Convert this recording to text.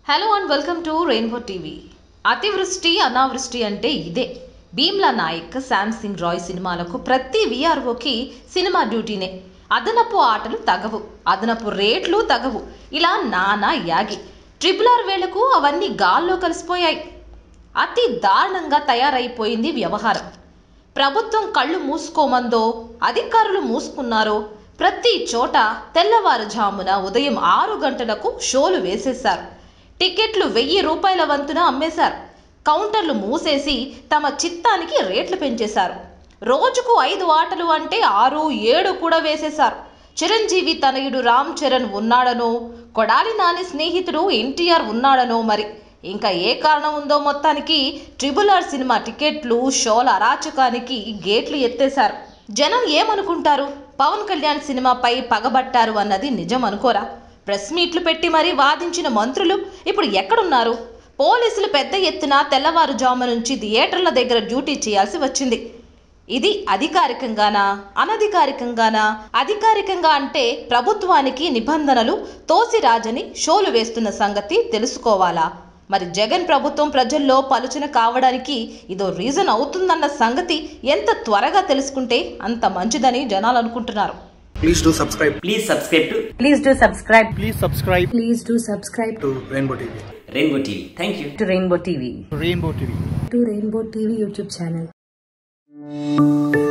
Hello and welcome to rainbow TV అతివృష్టి అనావృష్టి అంటే ఇదే భీమ్లా నాయక్ శామ్ సింగ్ రాయ్ సినిమాలకు ప్రతి విఆర్ఓకి సినిమా డ్యూటీనే అదనపు ఆటలు తగవు అదనపు రేట్లు తగవు ఇలా నానా యాగి ట్రిపుల్ ఆర్ వేళకు అవన్నీ గాల్లో కలిసిపోయాయి అతి దారుణంగా తయారైపోయింది వ్యవహారం ప్రభుత్వం కళ్ళు మూసుకోమందో అధికారులు మూసుకున్నారో ప్రతి చోట తెల్లవారుజామున ఉదయం ఆరు గంటలకు షోలు వేసేశారు టికెట్లు వెయ్యి రూపాయల వంతున అమ్మేశారు కౌంటర్లు మూసేసి తమ చిత్తానికి రేట్లు పెంచేశారు రోజుకు ఐదు ఆటలు అంటే ఆరు ఏడు కూడా వేసేశారు చిరంజీవి తనయుడు రామ్ చరణ్ ఉన్నాడనో కొడాలి నాని స్నేహితుడు ఎన్టీఆర్ ఉన్నాడనో మరి ఇంకా ఏ కారణం ఉందో మొత్తానికి ట్రిబుల్ ఆర్ సినిమా టికెట్లు షోల అరాచకానికి గేట్లు ఎత్తేశారు జనం ఏమనుకుంటారు పవన్ కళ్యాణ్ సినిమాపై పగబట్టారు అన్నది నిజం అనుకోరా ప్రెస్ మీట్లు పెట్టి మరీ వాదించిన మంత్రులు ఇప్పుడు ఎక్కడున్నారు పోలీసులు పెద్ద ఎత్తున తెల్లవారుజాము నుంచి థియేటర్ల దగ్గర డ్యూటీ చేయాల్సి వచ్చింది ఇది అధికారికంగానా అనధికారికంగానా అధికారికంగా అంటే ప్రభుత్వానికి నిబంధనలు తోసిరాజని షోలు వేస్తున్న సంగతి తెలుసుకోవాలా మరి జగన్ ప్రభుత్వం ప్రజల్లో పలుచన కావడానికి ఇదో రీజన్ అవుతుందన్న సంగతి ఎంత త్వరగా తెలుసుకుంటే అంత మంచిదని జనాలు అనుకుంటున్నారు Please do subscribe Please subscribe to Please do subscribe Please subscribe Please do subscribe to Rainbow TV. Rainbow TV. Thank you. to Rainbow TV. Rainbow TV. To Rainbow TV YouTube channel.